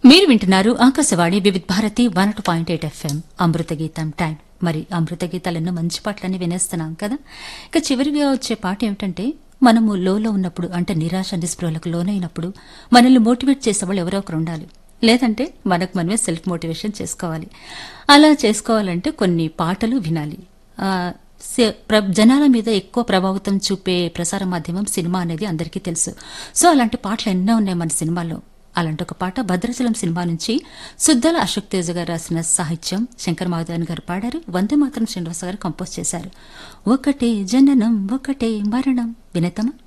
మీరు వింటున్నారు Akashvani Vividh Bharati one two point eight FM అమృత గీతం టైం మరి అమృత గీతాలు ఎన్నో మంచి పాటలన్నీ వినేస్తున్నాం కదా ఇక చివరిగా వచ్చే పాట ఏమిటంటే మనము లోలో ఉన్నప్పుడు అంటే నిరాశ నిస్పృహలకు లోనైనప్పుడు మనల్ని మోటివేట్ చేసేవాళ్ళు ఎవరో ఒకరు ఉండాలి లేదంటే మనకు మనమే సెల్ఫ్ మోటివేషన్ చేసుకోవాలి అలా చేసుకోవాలంటే కొన్ని పాటలు వినాలి ఆ, సే- ప్ర- జనాల మీద ఎక్కువ ప్రభావితం చూపే ప్రసార మాధ్యమం సినిమా అనేది అందరికీ తెలుసు సో అలాంటి పాటలు ఎన్నో ఉన్నాయి మన సినిమాలో అలాంటి ఒక పాట భద్రాచలం సినిమా నుంచి సుద్దాల అశోక్ తేజ గారు రాసిన సాహిత్యం శంకర్ మాధవన్ గారు పాడారు వందే మాత్రం శ్రీనివాస గారు కంపోజ్ చేశారు ఒకటే జననం ఒకటే మరణం వినతమా